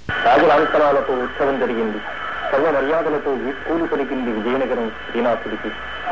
రాజులాంతరాలతో ఉత్సవం జరిగింది సర్వ మర్యాదలతో వీడ్కోలు పలికింది విజయనగరం శ్రీనాథుడికి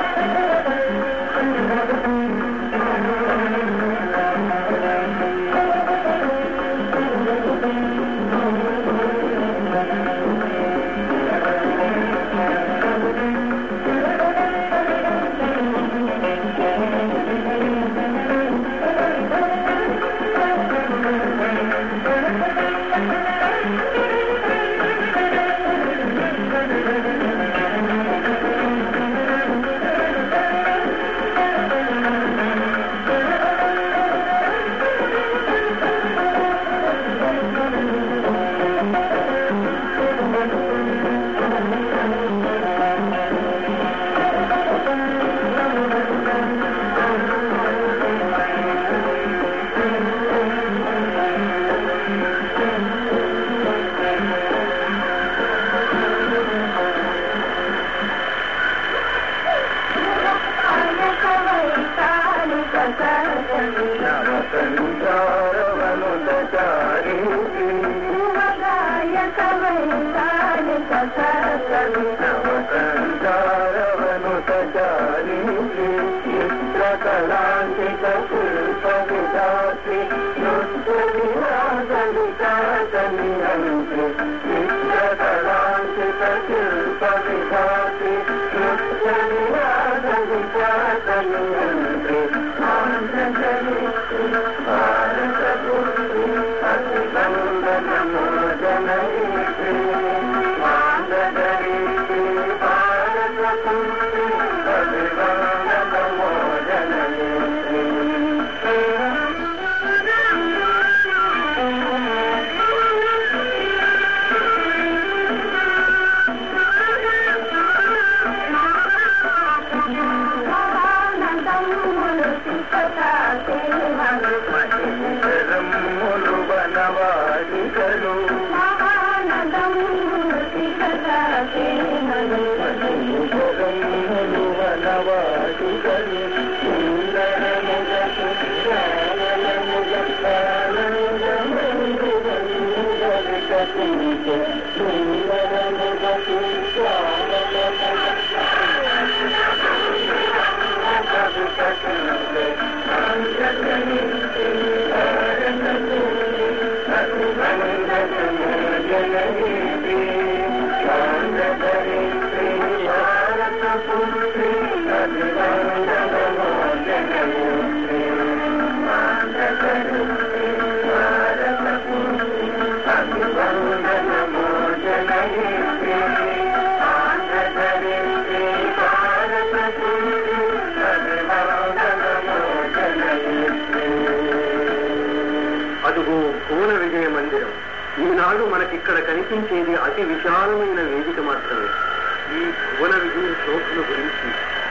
అదుగో భువన విజయ మందిరం ఈనాడు మనకిక్కడ కనిపించేది అతి విశాలమైన వేదిక మాత్రమే ఈ భువన విజయ శోభను గురించి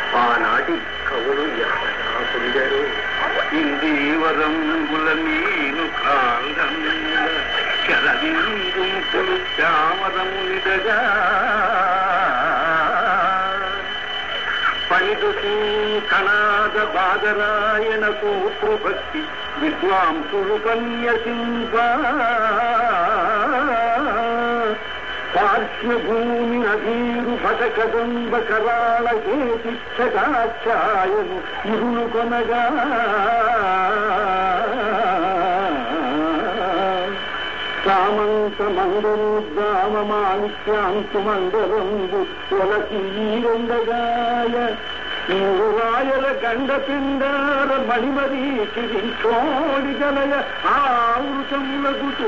ఆనాటి కవులు ఎంతగా పొందారు ఇందీవరంబుల నీరు కాంగముల చలనీరుంపులు చామరమునిదగా పనిదుసి కణాద బాదరాయణ భక్తి విద్వాంసులు కన్యసింప పార్శ్వభూమి నదీరు భటకదంబ కరాళ హేతిక్షటాఛాయను ఇరులు కొనగా సామంత మందరుద్దామ మాణిక్యాంతు మందరంబు తొలకీరందగాయ రాయల గండ పిండార మణిమరీ చిరించోడి గలయ ఆవృతములగుతూ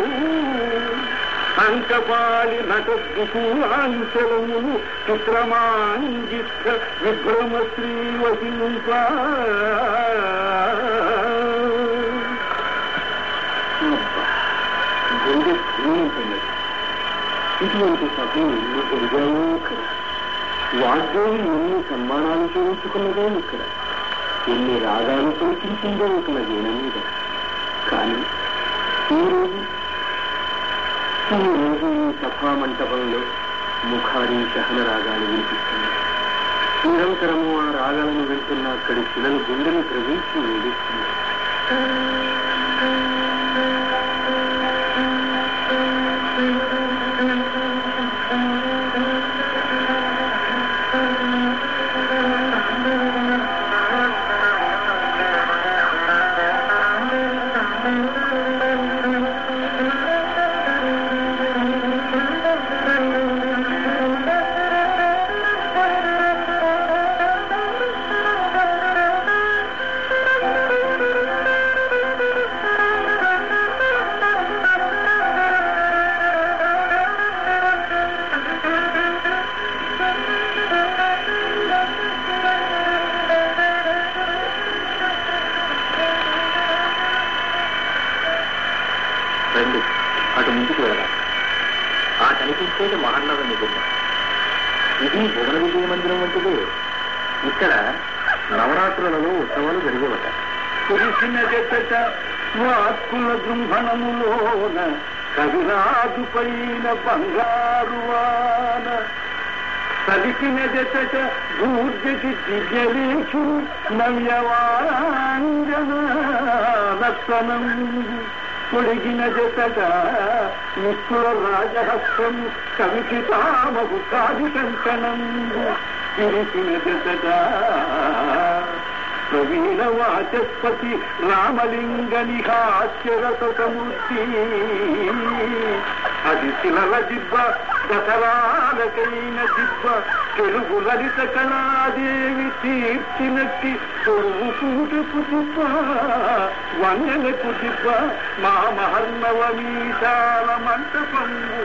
అంకపాలి నటద్దుకూలాంచలములు చిత్రమాంజిత్ర విభ్రమ శ్రీవసింప గుండె క్షీణించినది ఇటువంటి సభలు ఎన్ని జరిగాయో ఇక్కడ వాగ్దేవి ఎన్ని సన్మానాలు చేయించుకున్నదో ఇక్కడ ఎన్ని రాగాలు పలికించిందో ఇక్కడ వీణ మీద కానీ ఈ రోజు ఈ రోజు ఈ సభా మంటపంలో ముఖారి సహన రాగాలు వినిపిస్తున్నాయి నిరంతరము ఆ రాగాలను వింటున్న అక్కడి శిలలు గుండెని ప్రవేశి వేడిస్తున్నాయి ఆ కనిపించేది మహన్నద నిజం ఇది భువన విజయ మందిరం వంటిదే ఇక్కడ నవరాత్రులలో ఉత్సవాలు జరిగేవట కురిసిన జతట వాక్కుల బృంభణములోన కవిరాజు పైన బంగారు వాన సలికిన జతట దూర్జటి దివ్యలేఖు నవ్యవాంజన రత్నం పొడిగిన జతట నిక్కుల రాజహస్తం కవిచితామగు కాది కంకణం విరిసిన జతట ప్రవీణ వాచస్పతి రామలింగని హాస్యరసమూర్తి అది శిలల దిబ్బ దసరాలకైన దిబ్బ తెలుగు లలిత కళాదేవి తీర్చినట్టి తొరువు పూటకు దిబ్బ వన్నెలకు దిబ్బ మా మహర్ణవ మీసాల మంటపంబు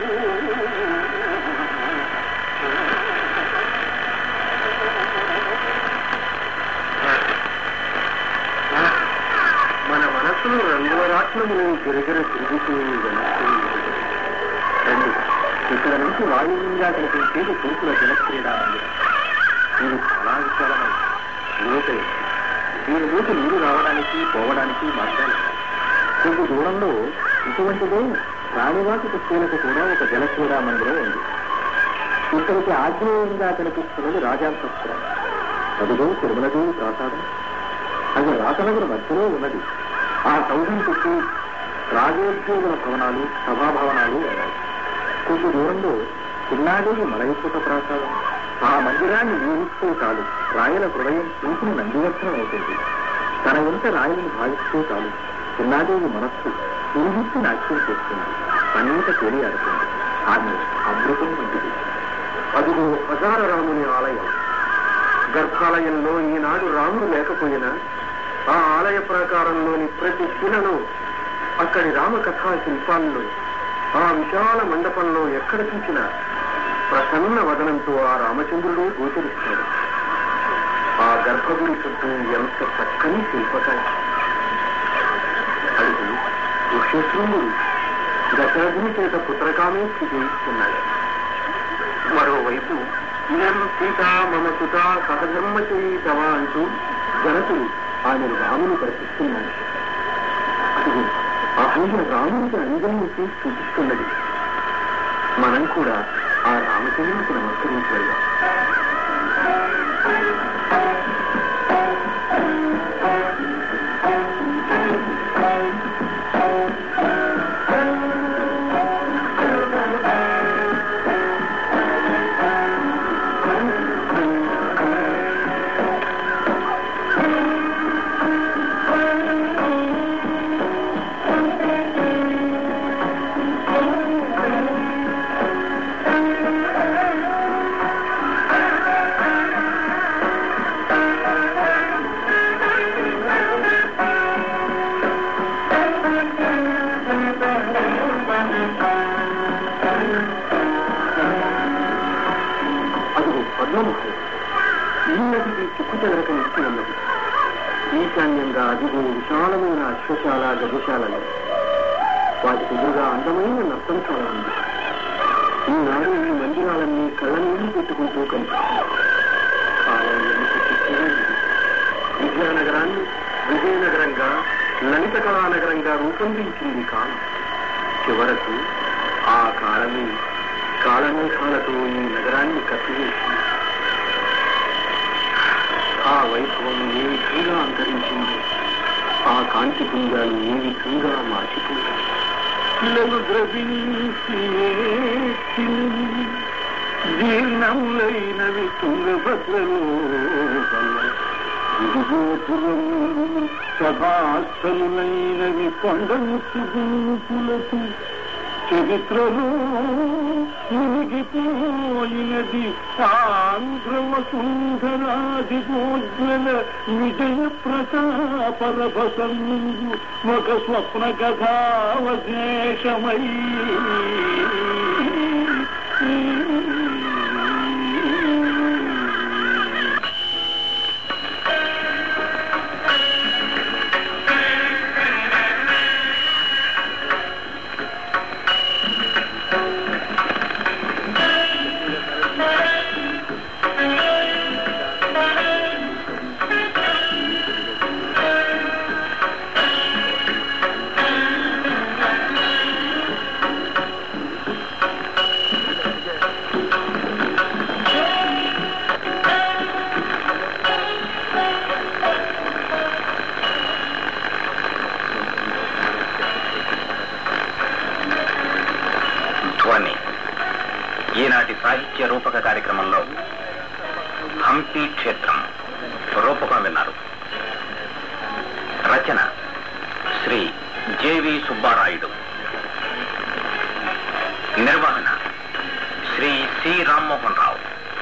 మన మనసులో రంగుల రాట్నములు గిరగిర తిరుగుతూ వెళుతూ రండి ఇక్కడ నుంచి వాయువ్యంగా కనిపించేది తూర్పుల జలక్రీడా మందిరం ఇది చాలా విశాలమైన లోతైన దీని లోకి నీరు రావడానికి పోవడానికి మార్గాలు ఉన్నాయి. కొంచెం దూరంలో ఇటువంటిదే రాణివాసి పుష్పూలకు కూడా ఒక జలక్రీడా మందిరం ఉంది ఇక్కడికి ఆగ్నేయంగా కనిపిస్తున్నది రాజాంతపురం అదిగో తిరుమలదేవి ప్రాసాదం అది రాతనగర్ మధ్యలో ఉన్నది ఆ సౌధం చుట్టూ రాజోద్యోగుల భవనాలు సభాభవనాలు ఉన్నాయి కొంచెం దూరంలో చిన్నాదేవి మలయపుట ప్రాసాదం ఆ మందిరాన్ని ఊహిస్తూ చాలు రాయల హృదయం చూసిన నందివత్నం అవుతుంది తన వెంట రాయలను భావిస్తూ చాలు చిన్నాదేవి మనస్సు ఊహిస్తూ నాట్యం చేస్తుంది అనేక తేలియాడుతుంది ఆమె అమృతం వంటిది అదిగో హజార రాముని ఆలయం గర్భాలయంలో ఈనాడు రాముడు లేకపోయినా ఆ ఆలయ ప్రాకారంలోని ప్రతి శిలను అక్కడి రామకథా శిల్పాల్లో ఆ విశాల మండపంలో ఎక్కడ చూసినా ప్రసన్న వదనంతో ఆ రామచంద్రుడు గోచరిస్తాడు ఆ గర్భగుడి చుట్టూ ఎంత చక్కని శిల్పకాయ అడుగు ఋష్యశృంగుడు దశరథుని చేత పుత్రకామేక్షి చేయిస్తున్నాడు మరోవైపు నేను సీత మమ సుత సహధర్మ చేయితవ అంటూ జనకుడు ఆయన రాముని ప్రశ్నిస్తున్నాడు అదిగో ఆయన రామునికి అంజలించి చూపిస్తున్నది మనం కూడా ఆ రామచంద్రునికి నమస్కరించాలి అదిగో పద్మముఖం ఈ నదికి చుక్కు చెదరకం ఇచ్చి ఉన్నది ఈశాన్యంగా అదిగో విశాలమైన అశ్వశాల గజశాలలు వాటి ఎదురుగా అందమైన నర్తంశాల ఉంది ఈనాడు ఈ మందిరాలన్నీ కళ్ళ నీళ్లు పెట్టుకుంటూ కనిపిస్తుంది కాలం ఎంత చిక్కగా ఉంది. విద్యానగరాన్ని విజయనగరంగా లలిత కళానగరంగా రూపొందించింది కాలం చివరకు ఆ కాలమే కాలమేఘాలతో ఈ నగరాన్ని కప్పివేసింది ఆ వైభవం ఏ విధంగా అంతరించింది ఆ కాంతి పుంజాలు ఏ విధంగా మార్చిపోయాయి పిల్లలు ద్రవించి ఏడ్చినవి, జీర్ణములైనవి తుంగభద్రలో ఇదిగోపురం సభాస్థలులైనవి కొండముచ్చు గుంపులకు చరిత్రలో మునిగిపోయినది ఆంధ్రవ సుందరాది గోజ్వల విజయ ప్రతాపరభసంగు ఒక స్వప్న కథావశేషమై ధ్వని ఈనాటి సాహిత్య రూపక కార్యక్రమంలో హంపి క్షేత్రం రూపకం విన్నారు రచన శ్రీ జేవి సుబ్బారాయుడు నిర్వహణ శ్రీ సి రామ్మోహన్ రావు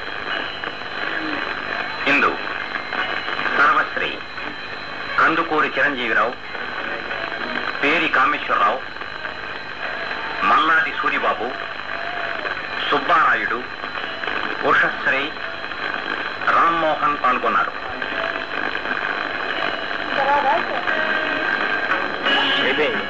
ఇందు సర్వశ్రీ కందుకూరి చిరంజీవిరావు పేరి కామేశ్వరరావు మల్లాది సూరిబాబు సుబ్బారాయుడు ఉషశ్రీ రామ్మోహన్ పాల్గొన్నారు శ్రీదేవి